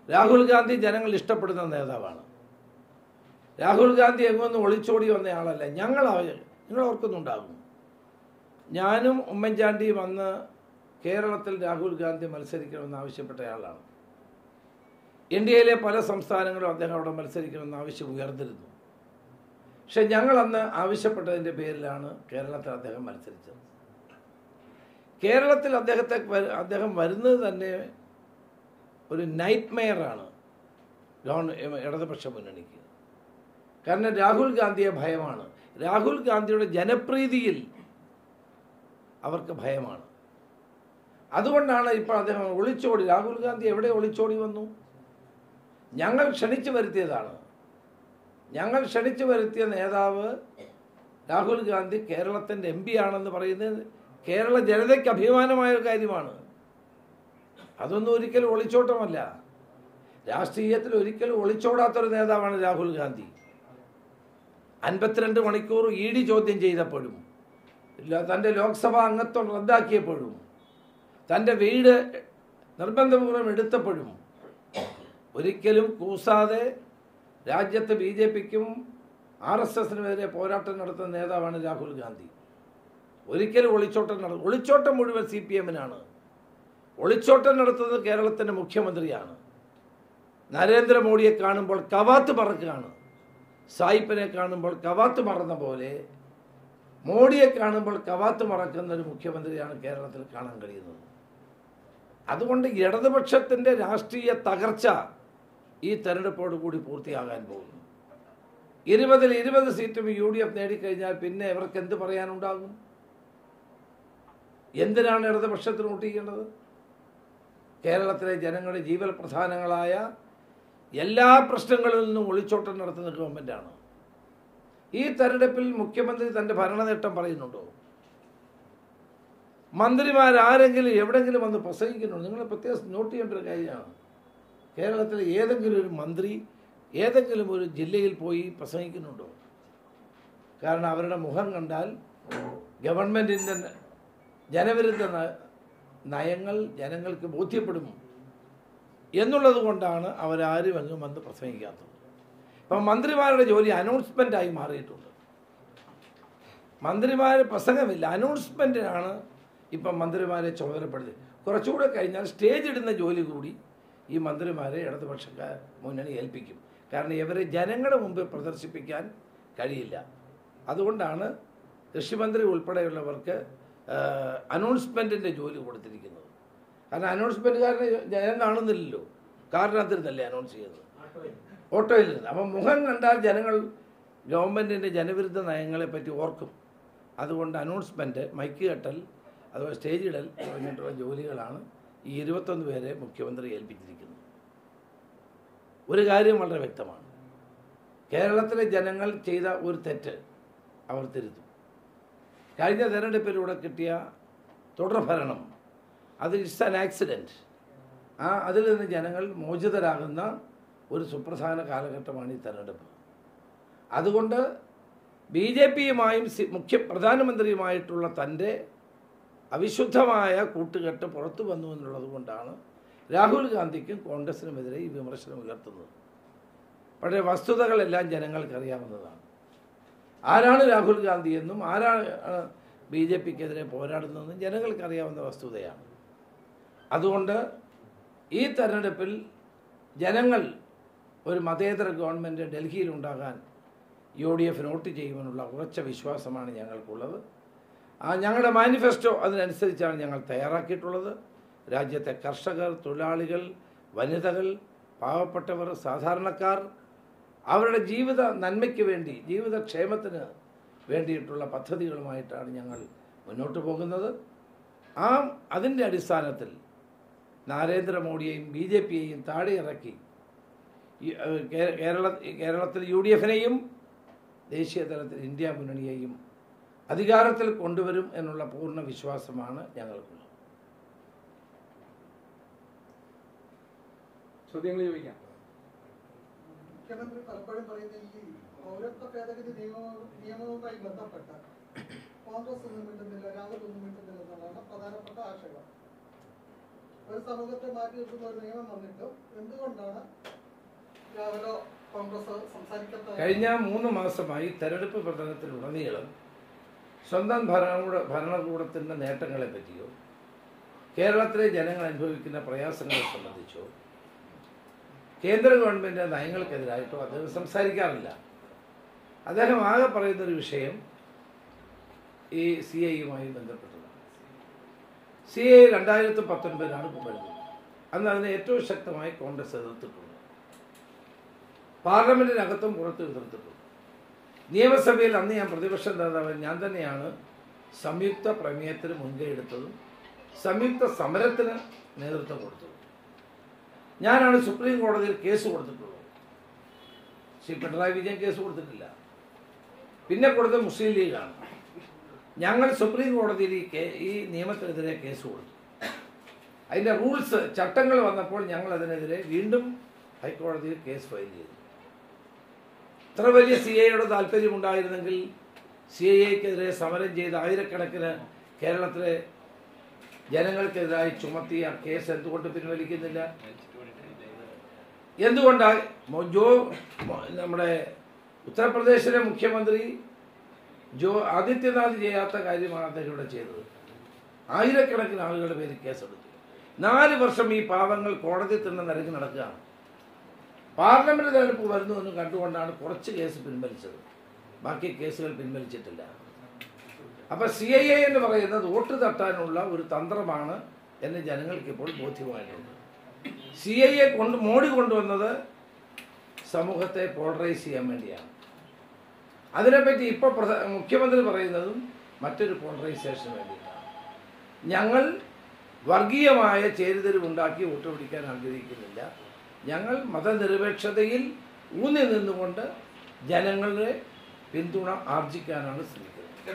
രാഹുൽ ഗാന്ധി ജനങ്ങൾ ഇഷ്ടപ്പെടുന്ന നേതാവാണ് രാഹുൽ ഗാന്ധി എങ്ങൊന്നും ഒളിച്ചോടി വന്ന ആളല്ല ഞങ്ങൾ അവ- നിങ്ങൾ ഓർക്കുന്നുണ്ടാകും ഞാനും ഉമ്മൻചാണ്ടിയും അന്ന് കേരളത്തിൽ രാഹുൽ ഗാന്ധി മത്സരിക്കണമെന്ന് ആവശ്യപ്പെട്ടയാളാണ് ഇന്ത്യയിലെ പല സംസ്ഥാനങ്ങളും അദ്ദേഹം അവിടെ മത്സരിക്കണമെന്ന് ആവശ്യം ഉയർന്നിരുന്നു പക്ഷെ ഞങ്ങൾ അന്ന് ആവശ്യപ്പെട്ടതിൻ്റെ പേരിലാണ് കേരളത്തിൽ അദ്ദേഹം മത്സരിച്ചത് കേരളത്തിൽ അദ്ദേഹത്തെ വ- അദ്ദേഹം വരുന്നത് തന്നെ ഒരു നൈറ്റ് മെയറാണ് ഗവൺ ഇടതുപക്ഷ മുന്നണിക്ക് കാരണം രാഹുൽ ഗാന്ധിയെ ഭയമാണ് രാഹുൽ ഗാന്ധിയുടെ ജനപ്രീതിയിൽ അവർക്ക് ഭയമാണ് അതുകൊണ്ടാണ് ഇപ്പോൾ അദ്ദേഹം ഒളിച്ചോടി രാഹുൽ ഗാന്ധി എവിടെ ഒളിച്ചോടി വന്നു ഞങ്ങൾ ക്ഷണിച്ചു വരുത്തിയതാണ് ഞങ്ങൾ ക്ഷണിച്ചു വരുത്തിയ നേതാവ് രാഹുൽ ഗാന്ധി കേരളത്തിൻ്റെ എം പി ആണെന്ന് പറയുന്നത് കേരള ജനതയ്ക്ക് അഭിമാനമായ ഒരു കാര്യമാണ് അതൊന്നും ഒരിക്കലും ഒളിച്ചോട്ടമല്ല രാഷ്ട്രീയത്തിൽ ഒരിക്കലും ഒളിച്ചോടാത്തൊരു നേതാവാണ് രാഹുൽ ഗാന്ധി അൻപത്തിരണ്ട് മണിക്കൂർ ഇ ഡി ചോദ്യം ചെയ്തപ്പോഴും ഇല്ല തൻ്റെ ലോക്സഭാ അംഗത്വം റദ്ദാക്കിയപ്പോഴും തൻ്റെ വീട് നിർബന്ധപൂർവ്വം എടുത്തപ്പോഴും ഒരിക്കലും കൂസാതെ രാജ്യത്ത് ബി ജെ പിക്കും ആർ എസ് എസിനുമെതിരെ പോരാട്ടം നടത്തുന്ന നേതാവാണ് രാഹുൽ ഗാന്ധി ഒരിക്കലും ഒളിച്ചോട്ടം നട ഒളിച്ചോട്ടം മുഴുവൻ സി പി എമ്മിനാണ് ഒളിച്ചോട്ടം നടത്തുന്നത് കേരളത്തിൻ്റെ മുഖ്യമന്ത്രിയാണ് നരേന്ദ്രമോദിയെ കാണുമ്പോൾ കവാത്ത് പറക്കുകയാണ് സായിപ്പിനെ കാണുമ്പോൾ കവാത്ത് മറന്ന പോലെ മോഡിയെ കാണുമ്പോൾ കവാത്ത് മറക്കുന്ന ഒരു മുഖ്യമന്ത്രിയാണ് കേരളത്തിൽ കാണാൻ കഴിയുന്നത് അതുകൊണ്ട് ഇടതുപക്ഷത്തിൻ്റെ രാഷ്ട്രീയ തകർച്ച ഈ തെരഞ്ഞെടുപ്പോട് കൂടി പൂർത്തിയാകാൻ പോകുന്നു ഇരുപതിൽ ഇരുപത് സീറ്റും യു ഡി എഫ് നേടിക്കഴിഞ്ഞാൽ പിന്നെ ഇവർക്ക് എന്ത് പറയാനുണ്ടാകും എന്തിനാണ് ഇടതുപക്ഷത്തിന് വോട്ടിക്കേണ്ടത് കേരളത്തിലെ ജനങ്ങളുടെ ജീവൽ പ്രധാനങ്ങളായ എല്ലാ പ്രശ്നങ്ങളിൽ നിന്നും ഒളിച്ചോട്ടം നടത്തുന്ന ഗവൺമെൻറ്റാണ് ഈ തെരഞ്ഞെടുപ്പിൽ മുഖ്യമന്ത്രി തൻ്റെ ഭരണനേട്ടം പറയുന്നുണ്ടോ മന്ത്രിമാരാരെങ്കിലും എവിടെങ്കിലും വന്ന് പ്രസംഗിക്കുന്നുണ്ടോ നിങ്ങൾ പ്രത്യേകം നോട്ട് ചെയ്യേണ്ട ഒരു കാര്യമാണ് കേരളത്തിലെ ഏതെങ്കിലും ഒരു മന്ത്രി ഏതെങ്കിലും ഒരു ജില്ലയിൽ പോയി പ്രസംഗിക്കുന്നുണ്ടോ കാരണം അവരുടെ മുഖം കണ്ടാൽ ഗവൺമെൻറ്റിൻ്റെ ജനവിരുദ്ധ ന- നയങ്ങൾ ജനങ്ങൾക്ക് ബോധ്യപ്പെടും എന്നുള്ളത് കൊണ്ടാണ് അവരാരും അങ്ങ് വന്ന് പ്രസംഗിക്കാത്തത് ഇപ്പം മന്ത്രിമാരുടെ ജോലി അനൗൺസ്മെൻ്റായി മാറിയിട്ടുണ്ട് മന്ത്രിമാർ പ്രസംഗമില്ല അനൗൺസ്മെൻറ്റിനാണ് ഇപ്പം മന്ത്രിമാരെ ചുമതലപ്പെടുത്തി കുറച്ചുകൂടെ കഴിഞ്ഞാൽ സ്റ്റേജ് ഇടുന്ന ജോലി കൂടി ഈ മന്ത്രിമാരെ ഇടതുപക്ഷ മുന്നണി ഏൽപ്പിക്കും കാരണം ഇവരെ ജനങ്ങളുടെ മുമ്പിൽ പ്രദർശിപ്പിക്കാൻ കഴിയില്ല അതുകൊണ്ടാണ് കൃഷിമന്ത്രി ഉൾപ്പെടെയുള്ളവർക്ക് അനൗൺസ്മെൻറ്റിൻ്റെ ജോലി കൊടുത്തിരിക്കുന്നത് കാരണം അനൗൺസ്മെൻറ്റുകാരനെ ജനം കാണുന്നില്ലല്ലോ കാറിനകത്തിരുന്നല്ലേ അനൗൺസ് ചെയ്യുന്നത് ഓട്ടോയിൽ നിന്ന് അപ്പം മുഖം കണ്ടാൽ ജനങ്ങൾ ഗവൺമെൻറ്റിൻ്റെ ജനവിരുദ്ധ നയങ്ങളെ പറ്റി ഓർക്കും അതുകൊണ്ട് അനൗൺസ്മെൻറ്റ് മൈക്ക് കെട്ടൽ അതുപോലെ സ്റ്റേജ് ഇടൽ തുടങ്ങിയിട്ടുള്ള ജോലികളാണ് ഈ ഇരുപത്തൊന്ന് പേരെ മുഖ്യമന്ത്രി ഏൽപ്പിച്ചിരിക്കുന്നത് ഒരു കാര്യം വളരെ വ്യക്തമാണ് കേരളത്തിലെ ജനങ്ങൾ ചെയ്ത ഒരു തെറ്റ് അവർ തിരുത്തും കഴിഞ്ഞ തെരഞ്ഞെടുപ്പിലൂടെ കിട്ടിയ തുടർഭരണം അത് ഇറ്റ്സ് ആൻ ആക്സിഡൻറ്റ് ആ അതിൽ നിന്ന് ജനങ്ങൾ മോചിതരാകുന്ന ഒരു സുപ്രധാന കാലഘട്ടമാണ് ഈ തെരഞ്ഞെടുപ്പ് അതുകൊണ്ട് ബി ജെ പിയുമായും സി- മുഖ്യ പ്രധാനമന്ത്രിയുമായിട്ടുള്ള തൻ്റെ അവിശുദ്ധമായ കൂട്ടുകെട്ട് പുറത്തു വന്നു എന്നുള്ളത് കൊണ്ടാണ് രാഹുൽ ഗാന്ധിക്കും കോൺഗ്രസിനുമെതിരെ ഈ വിമർശനം ഉയർത്തുന്നത് പക്ഷേ വസ്തുതകളെല്ലാം ജനങ്ങൾക്കറിയാവുന്നതാണ് ആരാണ് രാഹുൽ ഗാന്ധി എന്നും ആരാണ് ബി ജെ പിക്കെതിരെ പോരാടുന്നതെന്നും ജനങ്ങൾക്കറിയാവുന്ന വസ്തുതയാണ് അതുകൊണ്ട് ഈ തെരഞ്ഞെടുപ്പിൽ ജനങ്ങൾ ഒരു മതേതര ഗവൺമെൻറ് ഡൽഹിയിലുണ്ടാകാൻ യു ഡി എഫ് നോട്ട് ചെയ്യുമെന്നുള്ള ഉറച്ച വിശ്വാസമാണ് ഞങ്ങൾക്കുള്ളത് ആ ഞങ്ങളുടെ മാനിഫെസ്റ്റോ അതിനനുസരിച്ചാണ് ഞങ്ങൾ തയ്യാറാക്കിയിട്ടുള്ളത് രാജ്യത്തെ കർഷകർ തൊഴിലാളികൾ വനിതകൾ പാവപ്പെട്ടവർ സാധാരണക്കാർ അവരുടെ ജീവിത നന്മയ്ക്ക് വേണ്ടി ജീവിതക്ഷേമത്തിന് വേണ്ടിയിട്ടുള്ള പദ്ധതികളുമായിട്ടാണ് ഞങ്ങൾ മുന്നോട്ട് പോകുന്നത് ആ അതിൻ്റെ അടിസ്ഥാനത്തിൽ നരേന്ദ്രമോദിയെയും ബി ജെ പിയെയും താഴെ ഇറക്കി ഈ, ഏഹ്, കേ- കേരള കേരളത്തിൽ യു ഡി എഫിനെയും ദേശീയ തലത്തിൽ ഇന്ത്യ മുന്നണിയെയും അധികാരത്തിൽ കൊണ്ടുവരും എന്നുള്ള പൂർണ്ണ വിശ്വാസമാണ് ഞങ്ങൾക്കുള്ളത് ചോദ്യങ്ങൾ ചോദിക്കാം മുഖ്യമന്ത്രി പലപ്പോഴും പറയുന്ന ഈ പൗരത്വ ഭേദഗതി നിയമവും നിയമവുമായി ബന്ധപ്പെട്ട കോൺഗ്രസ് ഒന്നും മിണ്ടുന്നില്ല രാഹുൽ ഒന്നും മിണ്ടുന്നില്ല എന്നുള്ളതാണ് പ്രധാനപ്പെട്ട ആശങ്ക ഒരു സമൂഹത്തെ മാറ്റി നിർത്തുന്ന ഒരു നിയമം വന്നിട്ടും എന്തുകൊണ്ടാണ് രാവിലെ കോൺഗ്രസ് സംസാരിക്കാത്ത കഴിഞ്ഞ മൂന്ന് മാസമായി തെരഞ്ഞെടുപ്പ് പ്രചരണത്തിലുടനീളം സ്വന്തം ഭരണകൂട ഭരണകൂടത്തിൻ്റെ നേട്ടങ്ങളെ പറ്റിയോ കേരളത്തിലെ ജനങ്ങൾ അനുഭവിക്കുന്ന പ്രയാസങ്ങളെ സംബന്ധിച്ചോ കേന്ദ്ര ഗവൺമെൻറ് നയങ്ങൾക്കെതിരായിട്ടോ അദ്ദേഹം സംസാരിക്കാറില്ല അദ്ദേഹം ആകെ പറയുന്നൊരു വിഷയം ഈ സി ഐയുമായി ബന്ധപ്പെട്ടതാണ് സി ഐ രണ്ടായിരത്തി പത്തൊൻപതിലാണ് ഇപ്പോൾ വരുന്നത് അന്ന് അതിനെ ഏറ്റവും ശക്തമായി കോൺഗ്രസ് എതിർത്തിട്ടുണ്ട് പാർലമെന്റിനകത്തും പുറത്തും എതിർത്തിട്ടുണ്ട് നിയമസഭയിൽ അന്ന് ഞാൻ പ്രതിപക്ഷ നേതാവ് ഞാൻ തന്നെയാണ് സംയുക്ത പ്രമേയത്തിന് മുൻകൈ എടുത്തതും സംയുക്ത സമരത്തിന് നേതൃത്വം കൊടുത്തതും ഞാനാണ് സുപ്രീം കോടതിയിൽ കേസ് കൊടുത്തിട്ടുള്ളത് ശ്രീ പിണറായി വിജയൻ കേസ് കൊടുത്തിട്ടില്ല പിന്നെ കൊടുത്തത് മുസ്ലിം ലീഗാണ് ഞങ്ങൾ സുപ്രീം കോടതിയിൽ ഈ കേ- ഈ നിയമത്തിനെതിരെ കേസ് കൊടുത്തു അതിൻ്റെ റൂൾസ് ചട്ടങ്ങൾ വന്നപ്പോൾ ഞങ്ങൾ അതിനെതിരെ വീണ്ടും ഹൈക്കോടതിയിൽ കേസ് ഫയൽ ചെയ്തു ഇത്ര വലിയ സി ഐയുടെ താല്പര്യമുണ്ടായിരുന്നെങ്കിൽ സി ഐ എക്കെതിരെ സമരം ചെയ്ത ആയിരക്കണക്കിന് കേരളത്തിലെ ജനങ്ങൾക്കെതിരായി ചുമത്തിയ കേസ് എന്തുകൊണ്ട് പിൻവലിക്കുന്നില്ല എന്തുകൊണ്ടാണ് മോ- ജോ മോ- നമ്മുടെ ഉത്തർപ്രദേശിലെ മുഖ്യമന്ത്രി ജോ ആദിത്യനാഥ് ചെയ്യാത്ത കാര്യമാണ് അദ്ദേഹം ഇവിടെ ചെയ്തത് ആയിരക്കണക്കിന് ആളുകളുടെ പേര് കേസെടുത്തു നാല് വർഷം ഈ പാവങ്ങൾ കോടതി തന്നെ നിരങ്ങി നടക്കുകയാണ് പാർലമെന്റ് തെരഞ്ഞെടുപ്പ് വരുന്നു എന്ന് കണ്ടുകൊണ്ടാണ് കുറച്ച് കേസ് പിൻവലിച്ചത് ബാക്കി കേസുകൾ പിൻവലിച്ചിട്ടില്ല അപ്പൊ സി ഐ എ എന്ന് പറയുന്നത് വോട്ട് തട്ടാനുള്ള ഒരു തന്ത്രമാണ് എന്ന് ജനങ്ങൾക്ക് ഇപ്പോൾ ബോധ്യമായിട്ടുണ്ട് സി ഐ എ കൊണ്ട് മോഡി കൊണ്ടുവന്നത് സമൂഹത്തെ പോളറൈസ് ചെയ്യാൻ വേണ്ടിയാണ് അതിനെപ്പറ്റി ഇപ്പോൾ പ്രധ- മുഖ്യമന്ത്രി പറയുന്നതും മറ്റൊരു പോളറൈസേഷന് വേണ്ടിയിട്ടാണ് ഞങ്ങൾ വർഗീയമായ ചേരിതിരിവുണ്ടാക്കി വോട്ട് പിടിക്കാൻ ആഗ്രഹിക്കുന്നില്ല ഞങ്ങൾ മതനിരപേക്ഷതയിൽ ഊന്നി നിന്നുകൊണ്ട് ജനങ്ങളുടെ പിന്തുണ ആർജിക്കാനാണ് ശ്രമിക്കുന്നത്